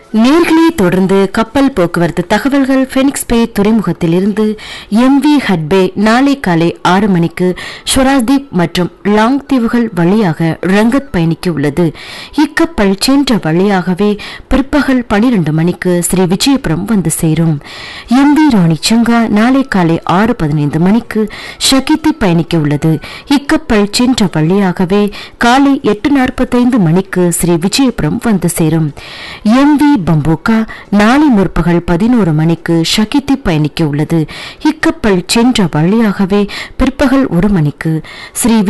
நேர்களே தொடர்ந்து கப்பல் போக்குவரத்து தகவல்கள் ஃபெனிக்ஸ் பே துறைமுகத்தில் இருந்து எம் வி ஹட்பே நாளை காலை ஆறு மணிக்கு ஸ்வராஜ்தீப் மற்றும் லாங் தீவுகள் வழியாக ரங்கத் பயணிக்க உள்ளது இக்கப்பல் சென்ற வழியாகவே பிற்பகல் பனிரெண்டு மணிக்கு ஸ்ரீ விஜயபுரம் வந்து சேரும் எம் வி ராணி சங்கா நாளை காலை ஆறு பதினைந்து மணிக்கு ஷகித்தி பயணிக்க உள்ளது இக்கப்பல் சென்ற வழியாகவே காலை எட்டு நாற்பத்தைந்து மணிக்கு ஸ்ரீ விஜயபுரம் வந்து சேரும் எம் வி பம்போக்கா நாளை முற்பகல் பதினோரு மணிக்கு ஷகித்தி பயணிக்க உள்ளது இக்கப்பல் சென்ற வழியாகவே பிற்பகல் ஒரு மணிக்கு ஸ்ரீ